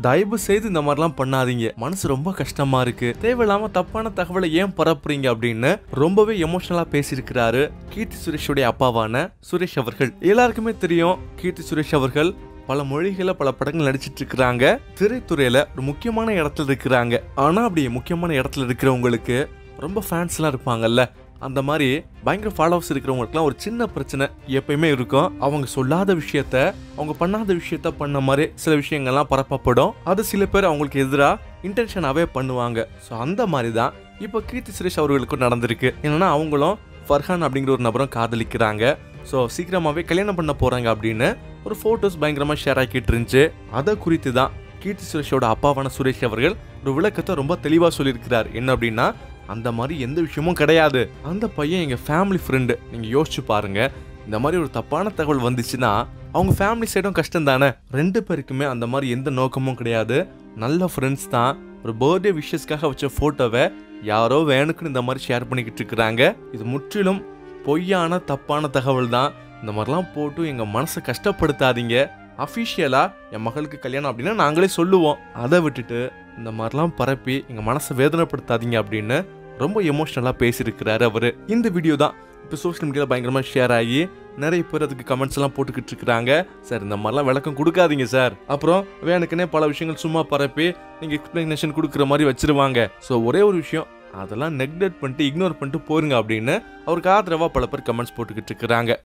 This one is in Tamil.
தயவு செய்து இந்த மாதிரிலாம் பண்ணாதீங்க மனசு ரொம்ப கஷ்டமா இருக்கு தேவையில்லாம தப்பான தகவலை ஏன் பரப்புறீங்க அப்படின்னு ரொம்பவே எமோஷனலா பேசியிருக்கிறாரு கீர்த்தி சுரேஷோடைய அப்பாவான சுரேஷ் அவர்கள் எல்லாருக்குமே தெரியும் கீர்த்தி சுரேஷ் அவர்கள் பல மொழிகளை பல படங்கள் நடிச்சிட்டு இருக்கிறாங்க திரைத்துறையில ஒரு முக்கியமான இடத்துல இருக்கிறாங்க ஆனா அப்படி முக்கியமான இடத்துல இருக்கிறவங்களுக்கு ரொம்ப ஃபேன்ஸ்லாம் இருப்பாங்கல்ல அந்த மாதிரி பயங்கர ஃபாலோவர்ஸ் இருக்கிறவங்களுக்குலாம் ஒரு சின்ன பிரச்சனை எப்பயுமே இருக்கும் அவங்க சொல்லாத விஷயத்த அவங்க பண்ணாத விஷயத்த பண்ண மாதிரி சில விஷயங்கள்லாம் பரப்பப்படும் அது சில பேர் அவங்களுக்கு எதிராக இன்டென்ஷனாகவே பண்ணுவாங்க ஸோ அந்த மாதிரி தான் இப்போ கீர்த்தி சுரேஷ் அவர்களுக்கும் நடந்திருக்கு என்னன்னா அவங்களும் ஃபர்ஹான் அப்படிங்கிற ஒரு நபரும் காதலிக்கிறாங்க ஸோ சீக்கிரமாகவே கல்யாணம் பண்ண போகிறாங்க அப்படின்னு ஒரு ஃபோட்டோஸ் பயங்கரமாக ஷேர் ஆக்கிட்டு இருந்துச்சு அதை குறித்து தான் கீர்த்தி சுரேஷோட அப்பாவான சுரேஷ் அவர்கள் ஒரு விளக்கத்தை ரொம்ப தெளிவாக சொல்லியிருக்கிறார் என்ன அப்படின்னா அந்த மாதிரி எந்த விஷயமும் கிடையாது அந்த பையன் எங்கள் ஃபேமிலி ஃப்ரெண்டு நீங்கள் யோசிச்சு பாருங்க இந்த மாதிரி ஒரு தப்பான தகவல் வந்துச்சுன்னா அவங்க ஃபேமிலி சைடும் கஷ்டம் தானே ரெண்டு பேருக்குமே அந்த மாதிரி எந்த நோக்கமும் கிடையாது நல்ல ஃப்ரெண்ட்ஸ் தான் ஒரு பர்த்டே விஷஸ்க்காக வச்ச ஃபோட்டோவை யாரோ வேணுக்குன்னு இந்த மாதிரி ஷேர் பண்ணிக்கிட்டு இருக்கிறாங்க இது முற்றிலும் பொய்யான தப்பான தகவல் தான் இந்த மாதிரிலாம் போட்டு எங்கள் மனசை கஷ்டப்படுத்தாதீங்க அஃபிஷியலாக என் மகளுக்கு கல்யாணம் அப்படின்னா நாங்களே சொல்லுவோம் அதை விட்டுட்டு இந்த மாதிரிலாம் பரப்பி எங்கள் மனசை வேதனைப்படுத்தாதீங்க அப்படின்னு ரொம்ப எமோஷ்னலாக பேசியிருக்கிறாரு அவர் இந்த வீடியோ தான் இப்போ சோஷியல் மீடியாவில் பயங்கரமாக ஷேர் ஆகி நிறைய பேர் அதுக்கு கமெண்ட்ஸ் எல்லாம் போட்டுக்கிட்டு இருக்கிறாங்க சார் இந்த மாதிரிலாம் விளக்கம் கொடுக்காதீங்க சார் அப்புறம் வேணுக்குன்னே பல விஷயங்கள் சும்மா பரப்பி நீங்கள் எக்ஸ்பிளனேஷன் கொடுக்குற மாதிரி வச்சிருவாங்க ஸோ ஒரே ஒரு விஷயம் அதெல்லாம் நெக்லெக்ட் பண்ணிட்டு இக்னோர் பண்ணிட்டு போயிருங்க அப்படின்னு அவருக்கு ஆதரவாக பல பேர் கமெண்ட்ஸ் போட்டுக்கிட்டு இருக்கிறாங்க